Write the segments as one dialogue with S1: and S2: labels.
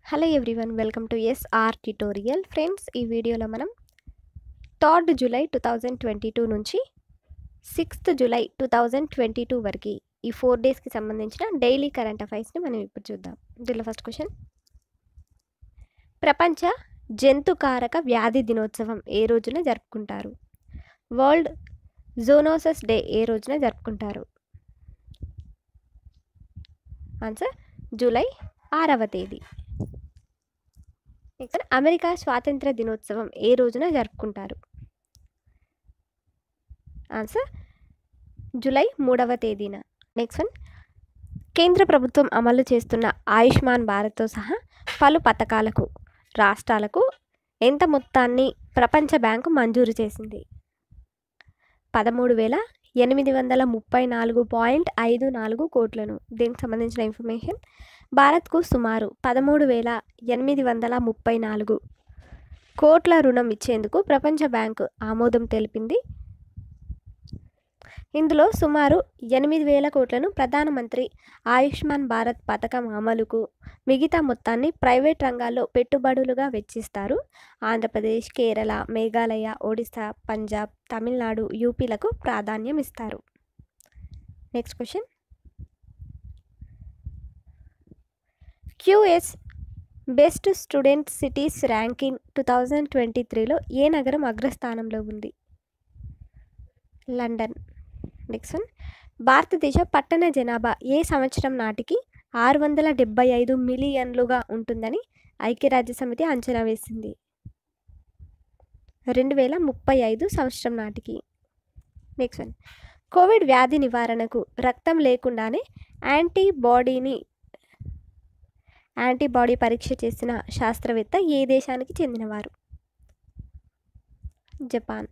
S1: hello everyone welcome to SR tutorial friends ఈ వీడియోలో మనం third July two thousand twenty two నుంచి sixth July two thousand twenty two వరకు ఈ four డేస్కి సంబంధించిన డైలీ కరెంట్ అఫైర్స్ని మనం ఇప్పుడు చూద్దాం దీనిలో ఫస్ట్ క్వశ్చన్ ప్రపంచ జంతుకారక వ్యాధి దినోత్సవం ఏ రోజున జరుపుకుంటారు వరల్డ్ జోనోసస్ డే ఏ రోజున జరుపుకుంటారు ఆన్సర్ జూలై ఆరవ తేదీ నెక్స్ట్ అమెరికా స్వాతంత్ర దినోత్సవం ఏ రోజున జరుపుకుంటారు ఆన్సర్ జూలై మూడవ తేదీన నెక్స్ట్ వన్ కేంద్ర ప్రభుత్వం అమలు చేస్తున్న ఆయుష్మాన్ భారత్తో సహా పలు పథకాలకు రాష్ట్రాలకు ఎంత మొత్తాన్ని ప్రపంచ బ్యాంకు మంజూరు చేసింది పదమూడు వేల ఎనిమిది వందల ముప్పై నాలుగు పాయింట్ ఐదు నాలుగు కోట్లను దీనికి సంబంధించిన ఇన్ఫర్మేషన్ భారత్కు సుమారు పదమూడు వేల ఎనిమిది వందల ముప్పై నాలుగు కోట్ల రుణం ఇచ్చేందుకు ప్రపంచ బ్యాంకు ఆమోదం తెలిపింది ఇందులో సుమారు ఎనిమిది వేల కోట్లను ప్రధానమంత్రి ఆయుష్మాన్ భారత్ పథకం అమలుకు మిగతా మొత్తాన్ని ప్రైవేట్ రంగాల్లో పెట్టుబడులుగా వెచ్చిస్తారు ఆంధ్రప్రదేశ్ కేరళ మేఘాలయ ఒడిశా పంజాబ్ తమిళనాడు యూపీలకు ప్రాధాన్యం ఇస్తారు next question QS best student cities ranking two thousand twenty త్రీలో ఏ నగరం అగ్రస్థానంలో ఉంది లండన్ నెక్స్ట్ వన్ భారతదేశ పట్టణ జనాభా ఏ సంవత్సరం నాటికి ఆరు వందల డెబ్బై ఐదు మిలియన్లుగా ఉంటుందని ఐక్యరాజ్య సమితి అంచనా వేసింది రెండు వేల ముప్పై ఐదు సంవత్సరం నాటికి నెక్స్ట్ వన్ కోవిడ్ వ్యాధి నివారణకు రక్తం లేకుండానే యాంటీబాడీని యాంటీబాడీ పరీక్ష చేసిన శాస్త్రవేత్త ఏ దేశానికి చెందినవారు జపాన్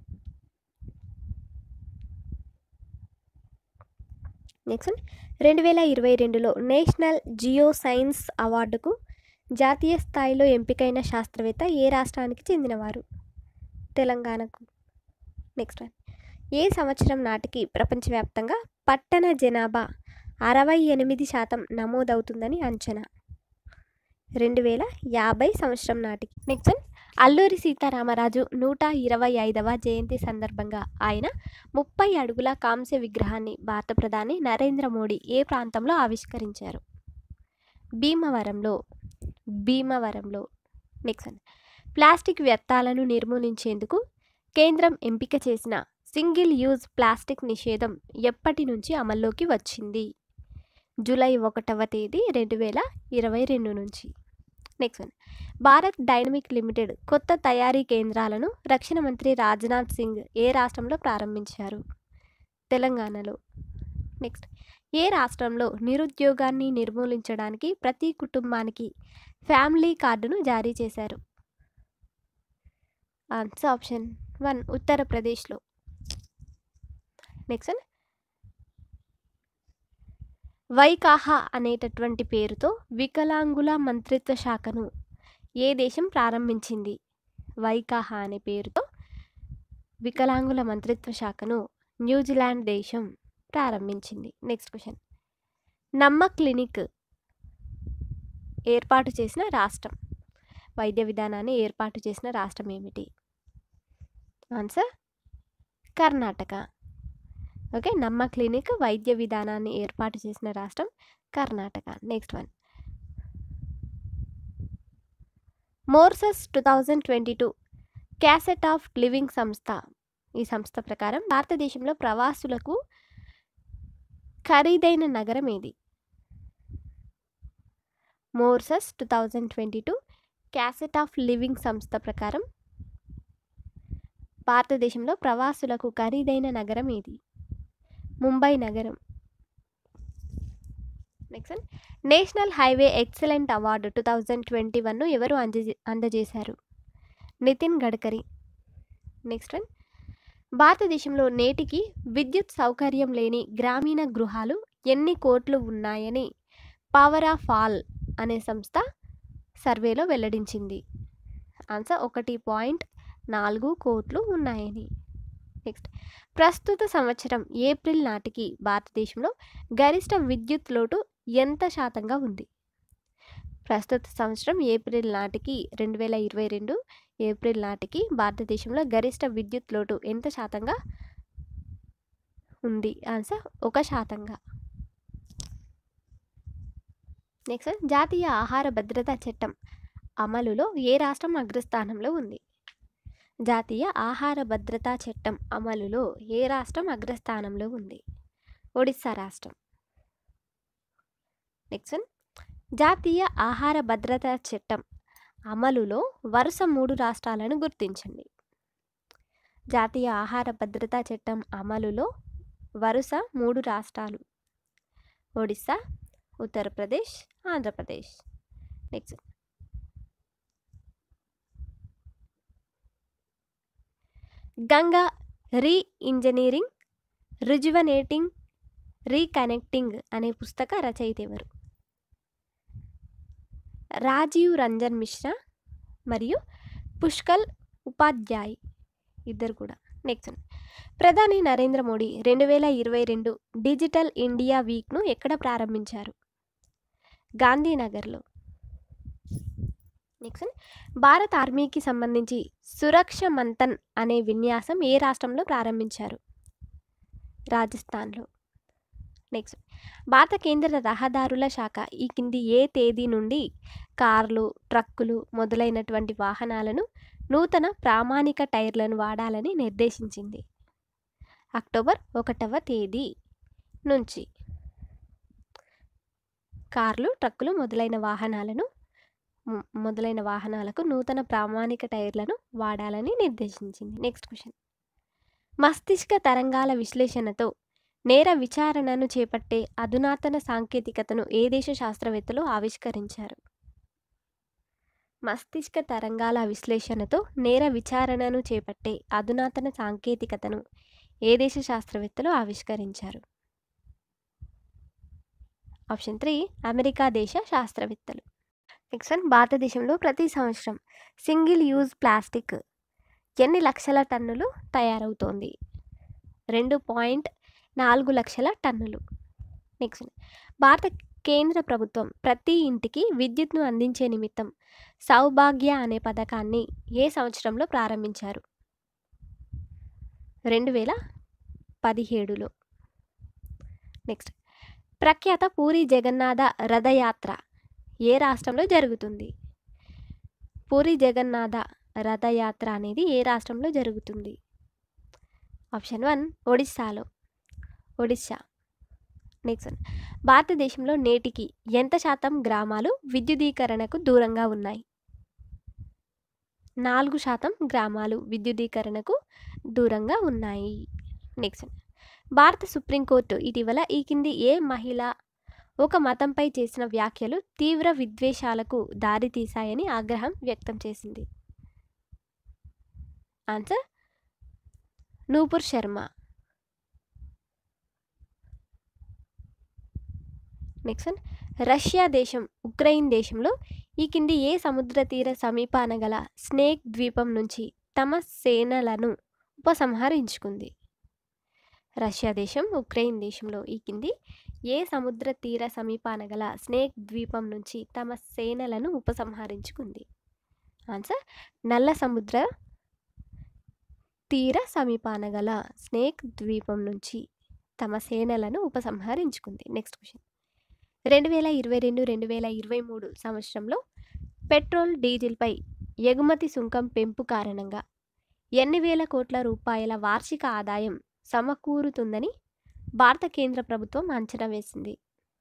S1: నెక్స్ట్ రెండు వేల ఇరవై రెండులో నేషనల్ జియో సైన్స్ అవార్డుకు జాతీయ స్థాయిలో ఎంపికైన శాస్త్రవేత్త ఏ రాష్ట్రానికి చెందినవారు తెలంగాణకు నెక్స్ట్ వన్ ఏ సంవత్సరం నాటికి ప్రపంచవ్యాప్తంగా పట్టణ జనాభా అరవై ఎనిమిది శాతం నమోదవుతుందని అంచనా రెండు వేల యాభై సంవత్సరం నాటికి నెక్స్ట్ వన్ అల్లూరి సీతారామరాజు నూట ఇరవై ఐదవ జయంతి సందర్భంగా ఆయన ముప్పై అడుగుల కాంస్య విగ్రహాన్ని భారత ప్రధాని నరేంద్ర మోడీ ఏ ప్రాంతంలో ఆవిష్కరించారు భీమవరంలో భీమవరంలో నెక్స్ట్ వన్ ప్లాస్టిక్ వ్యర్థాలను నిర్మూలించేందుకు కేంద్రం ఎంపిక చేసిన సింగిల్ యూజ్ ప్లాస్టిక్ నిషేధం ఎప్పటి నుంచి అమల్లోకి వచ్చింది జూలై ఒకటవ తేదీ రెండు వేల ఇరవై రెండు నుంచి next one Bharat dynamic limited కొత్త తయారీ కేంద్రాలను రక్షణ మంత్రి రాజ్నాథ్ సింగ్ ఏ రాష్ట్రంలో ప్రారంభించారు తెలంగాణలో నెక్స్ట్ ఏ రాష్ట్రంలో నిరుద్యోగాన్ని నిర్మూలించడానికి ప్రతి కుటుంబానికి ఫ్యామిలీ కార్డును జారీ చేశారు ఆన్సర్ ఆప్షన్ వన్ ఉత్తరప్రదేశ్లో నెక్స్ట్ వన్ వైకాహా అనేటటువంటి పేరుతో వికలాంగుల మంత్రిత్వ శాఖను ఏ దేశం ప్రారంభించింది వైకాహా అనే పేరుతో వికలాంగుల మంత్రిత్వ శాఖను న్యూజిలాండ్ దేశం ప్రారంభించింది నెక్స్ట్ క్వశ్చన్ నమ్మ క్లినిక్ ఏర్పాటు చేసిన రాష్ట్రం వైద్య విధానాన్ని ఏర్పాటు చేసిన రాష్ట్రం ఏమిటి answer Karnataka okay Namma clinic వైద్య విధానాన్ని ఏర్పాటు చేసిన రాష్ట్రం Karnataka next one Mercer's two thousand twenty two cost of living సంస్థ ఈ సంస్థ ప్రకారం భారతదేశంలో ప్రవాసులకు ఖరీదైన నగరం ఏది Mercer's two thousand twenty two cost of living సంస్థ ప్రకారం భారతదేశంలో ప్రవాసులకు ఖరీదైన నగరం ఏది ముంబై నగరం next one national highway excellent award two thousand twenty వన్ను ఎవరు అందజే అందజేశారు నితిన్ గడ్కరీ నెక్స్ట్ వన్ భారతదేశంలో నేటికి విద్యుత్ సౌకర్యం లేని గ్రామీణ గృహాలు ఎన్ని కోట్లు ఉన్నాయని పవర్ ఆఫ్ ఆల్ అనే సంస్థ సర్వేలో వెల్లడించింది ఆన్సర్ ఒకటి పాయింట్ నాలుగు కోట్లు ఉన్నాయని నెక్స్ట్ ప్రస్తుత సంవత్సరం ఏప్రిల్ నాటికి భారతదేశంలో గరిష్ట విద్యుత్ లోటు ఎంత శాతంగా ఉంది ప్రస్తుత సంవత్సరం ఏప్రిల్ నాటికి రెండు వేల ఇరవై రెండు ఏప్రిల్ నాటికి భారతదేశంలో గరిష్ట విద్యుత్ లోటు ఎంత శాతంగా ఉంది ఆన్సర్ ఒక శాతంగా నెక్స్ట్ జాతీయ ఆహార భద్రతా చట్టం అమలులో ఏ రాష్ట్రం అగ్రస్థానంలో ఉంది జాతీయ ఆహార భద్రతా చట్టం అమలులో ఏ రాష్ట్రం అగ్రస్థానంలో ఉంది ఒడిస్సా రాష్ట్రం నెక్స్ట్ వన్ జాతీయ ఆహార భద్రతా చట్టం అమలులో వరుస మూడు రాష్ట్రాలను గుర్తించండి జాతీయ ఆహార భద్రతా చట్టం అమలులో వరుస మూడు రాష్ట్రాలు Odisha Uttar Pradesh Andhra Pradesh next Ganga re engineering rejuvenating reconnecting అనే పుస్తక రచయిత ఎవరు రాజీవ్ రంజన్ మిశ్రా మరియు పుష్కల్ ఉపాధ్యాయ్ ఇద్దరు కూడా నెక్స్ట్ ప్రధాని నరేంద్ర మోడీ రెండు వేల ఇరవై రెండు డిజిటల్ ఇండియా వీక్ను ఎక్కడ ప్రారంభించారు గాంధీనగర్లో నెక్స్ట్ భారత ఆర్మీకి సంబంధించి సురక్ష మంతన్ అనే విన్యాసం ఏ రాష్ట్రంలో ప్రారంభించారు రాజస్థాన్లో నెక్స్ట్ భారత కేంద్ర రహదారుల శాఖ ఈ కింది ఏ తేదీ నుండి కార్లు ట్రక్కులు మొదలైనటువంటి వాహనాలను నూతన ప్రామాణిక టైర్లను వాడాలని నిర్దేశించింది అక్టోబర్ ఒకటవ తేదీ నుంచి కార్లు ట్రక్కులు మొదలైన వాహనాలను ము- మొదలైన వాహనాలకు నూతన ప్రామాణిక టైర్లను వాడాలని నిర్దేశించింది నెక్స్ట్ క్వశ్చన్ మస్తిష్క తరంగాల విశ్లేషణతో నేర విచారణను చేపట్టే అధునాతన సాంకేతికతను ఏ దేశ శాస్త్రవేత్తలు ఆవిష్కరించారు మస్తిష్క తరంగాల విశ్లేషణతో నేర విచారణను చేపట్టే అధునాతన సాంకేతికతను ఏ దేశ శాస్త్రవేత్తలు ఆవిష్కరించారు ఆప్షన్ త్రీ అమెరికా దేశ శాస్త్రవేత్తలు నెక్స్ట్ వన్ భారతదేశంలో ప్రతి సంవత్సరం సింగిల్ యూజ్ ప్లాస్టిక్ ఎన్ని లక్షల టన్నులు తయారవుతోంది రెండు పాయింట్ నాలుగు లక్షల టన్నులు నెక్స్ట్ భారత కేంద్ర ప్రభుత్వం ప్రతి ఇంటికి విద్యుత్ను అందించే నిమిత్తం సౌభాగ్య అనే పథకాన్ని ఏ సంవత్సరంలో ప్రారంభించారు రెండు వేల పదిహేడులో నెక్స్ట్ ప్రఖ్యాత పూరి జగన్నాథ రథయాత్ర ఏ రాష్ట్రంలో జరుగుతుంది పూరి జగన్నాథ రథయాత్ర అనేది ఏ రాష్ట్రంలో జరుగుతుంది ఆప్షన్ వన్ ఒడిస్సాలో ఒడిస్సా నెక్స్ట్ వన్ భారతదేశంలో నేటికి ఎంత శాతం గ్రామాలు విద్యుదీకరణకు దూరంగా ఉన్నాయి నాలుగు శాతం గ్రామాలు విద్యుదీకరణకు దూరంగా ఉన్నాయి నెక్స్ట్ వన్ భారత సుప్రీంకోర్టు ఇటీవల ఈ కింది ఏ మహిళ ఒక మతంపై చేసిన వ్యాఖ్యలు తీవ్ర విద్వేషాలకు దారితీశాయని ఆగ్రహం వ్యక్తం చేసింది answer Nupur Sharma next one Russia దేశం ఉక్రెయిన్ దేశంలో ఈ కింది ఏ సముద్ర తీర సమీపాన గల స్నేక్ ద్వీపం నుంచి తమ సేనలను ఉపసంహరించుకుంది రష్యా దేశం ఉక్రెయిన్ దేశంలో ఈ కింది ఏ సముద్ర తీర సమీపాన గల స్నేక్ ద్వీపం నుంచి తమ సేనలను ఉపసంహరించుకుంది ఆన్సర్ నల్ల సముద్ర తీర సమీపాన గల స్నేక్ ద్వీపం నుంచి తమ సేనలను ఉపసంహరించుకుంది నెక్స్ట్ క్వశ్చన్ రెండు వేల ఇరవై రెండు రెండు వేల ఇరవై మూడు సంవత్సరంలో పెట్రోల్ డీజిల్పై ఎగుమతి సుంకం పెంపు కారణంగా ఎన్ని వేల కోట్ల రూపాయల వార్షిక ఆదాయం సమకూరుతుందని భారత కేంద్ర ప్రభుత్వం అంచనా వేసింది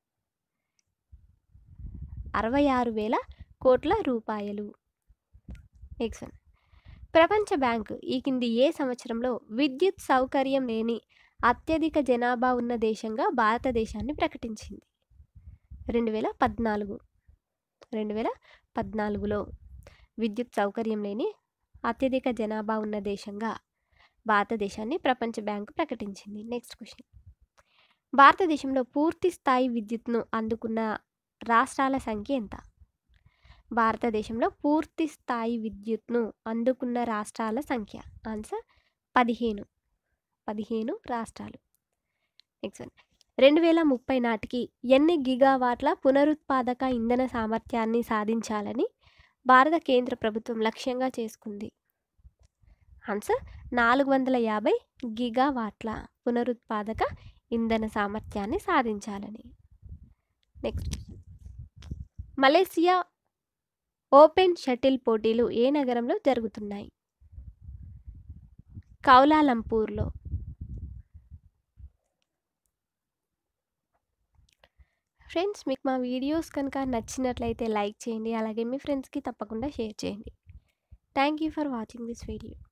S1: అరవై ఆరు వేల కోట్ల రూపాయలు నెక్స్ట్ వన్ ప్రపంచ బ్యాంకు ఈ కింది ఏ సంవత్సరంలో విద్యుత్ సౌకర్యం లేని అత్యధిక జనాభా ఉన్న దేశంగా భారతదేశాన్ని ప్రకటించింది రెండు వేల పద్నాలుగు రెండు వేల పద్నాలుగులో విద్యుత్ సౌకర్యం లేని అత్యధిక జనాభా ఉన్న దేశంగా భారతదేశాన్ని ప్రపంచ బ్యాంకు ప్రకటించింది నెక్స్ట్ క్వశ్చన్ భారతదేశంలో పూర్తి స్థాయి విద్యుత్ను అందుకున్న రాష్ట్రాల సంఖ్య ఎంత భారతదేశంలో పూర్తి స్థాయి విద్యుత్ను అందుకున్న రాష్ట్రాల సంఖ్య ఆన్సర్ పదిహేను పదిహేను రాష్ట్రాలు నెక్స్ట్ వన్ రెండు వేల ముప్పై నాటికి ఎన్ని గిగావాట్ల పునరుత్పాదక ఇంధన సామర్థ్యాన్ని సాధించాలని భారత కేంద్ర ప్రభుత్వం లక్ష్యంగా చేసుకుంది ఆన్సర్ నాలుగు వందల యాభై గిగావాట్ల పునరుత్పాదక ఇంధన సామర్థ్యాన్ని సాధించాలని నెక్స్ట్ మలేసియా ఓపెన్ షటిల్ పోటీలు ఏ నగరంలో జరుగుతున్నాయి కౌలాలంపూర్లో ఫ్రెండ్స్ మీకు మా వీడియోస్ కనుక నచ్చినట్లయితే లైక్ చేయండి అలాగే మీ ఫ్రెండ్స్కి తప్పకుండా షేర్ చేయండి thank you for watching this video